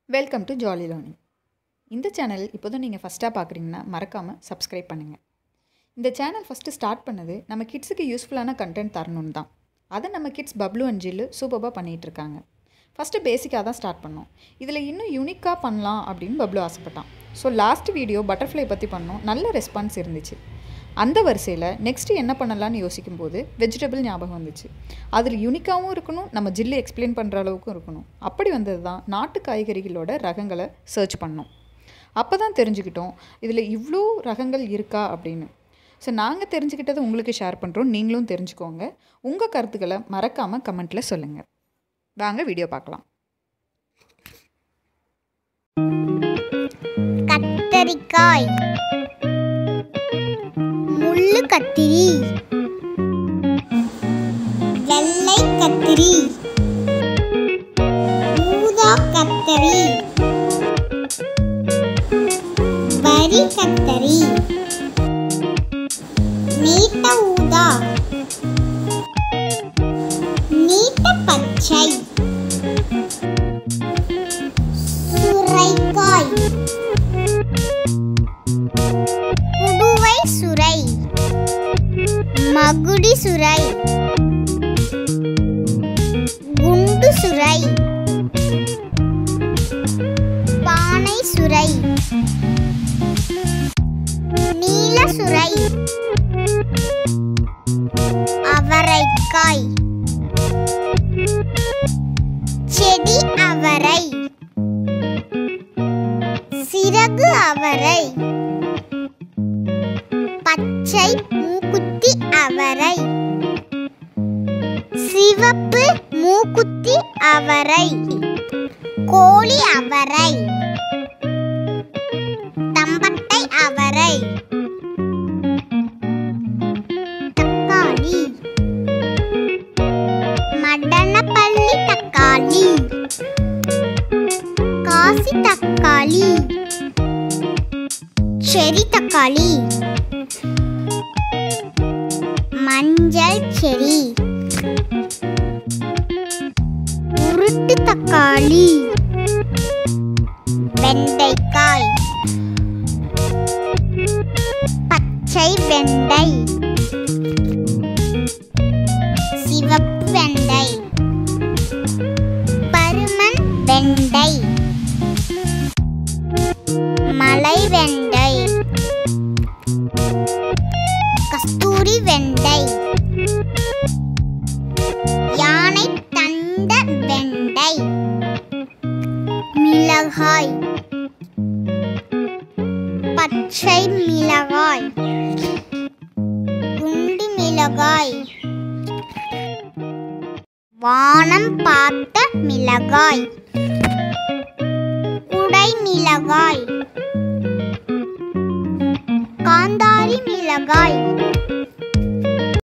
welcome to jolly learning இந்த channel இப்போதும் நீங்கள் ஃபஸ்ட்டாக பார்க்குறீங்கன்னா மறக்காமல் சப்ஸ்கிரைப் பண்ணுங்கள் இந்த சேனல் ஃபஸ்ட்டு ஸ்டார்ட் பண்ணது நம்ம கிட்ஸுக்கு யூஸ்ஃபுல்லான கண்டென்ட் தரணும்னு தான் அதை நம்ம கிட்ஸ் பப்ளு அண்ட் ஜில்லு சூப்பராக பண்ணிகிட்டு இருக்காங்க ஃபஸ்ட்டு பேசிக்காக தான் ஸ்டார்ட் பண்ணோம் இதில் இன்னும் யூனிக்காக பண்ணலாம் அப்படின்னு பப்ளு ஆசைப்பட்டான் ஸோ லாஸ்ட் வீடியோ பட்டர்ஃப்ளை பற்றி பண்ணோம் நல்ல ரெஸ்பான்ஸ் இருந்துச்சு அந்த வரிசையில் நெக்ஸ்ட்டு என்ன பண்ணலான்னு யோசிக்கும்போது வெஜிடபிள் ஞாபகம் வந்துச்சு அதில் யூனிக்காகவும் இருக்கணும் நம்ம ஜில்லு எக்ஸ்பிளைன் பண்ணுற அளவுக்கும் இருக்கணும் அப்படி வந்தது தான் நாட்டு காய்கறிகளோட ரகங்களை சர்ச் பண்ணோம் அப்போ தான் தெரிஞ்சுக்கிட்டோம் இதில் இவ்வளோ ரகங்கள் இருக்கா அப்படின்னு ஸோ நாங்கள் தெரிஞ்சுக்கிட்டதை உங்களுக்கு ஷேர் பண்ணுறோம் நீங்களும் தெரிஞ்சுக்கோங்க உங்கள் கருத்துக்களை மறக்காமல் கமெண்ட்டில் சொல்லுங்கள் வாங்க வீடியோ பார்க்கலாம் கத்தரிக்காய் முள்ளு கத்திரி வெள்ளை கத்திரி ஊதா கத்தரி வரி கத்தரி நீட்ட ஊதா நீட்ட பச்சை சுரைக்காய் குடுவை சுரை மகுடி சுரை குண்டு சுரை பானை சுரை நீல சுரை அவரைக்காய் செடி அவரை சிறகு அவரை பச்சை மூக்குத்தி அவரை சிவப்பு மூக்குத்தி அவரை கோழி அவரை தம்பட்டை அவரை தக்காளி மடனப்பள்ளி தக்காளி காசி தக்காளி செரி தக்காளி மஞ்சள் செடி உருட்டு தக்காளி வெண்டைக்காய் பச்சை வெண்டை சிவப்பு வெண்டை பருமன் வெண்டை மலை வெண்டை கஸ்தூரி வெண்டை யானை தந்த வெண்டை மிளகாய் பச்சை மிளகாய் குண்டு மிளகாய் வானம் பார்த்த மிளகாய் குடை மிளகாய் காந்தாரி மிளகாய்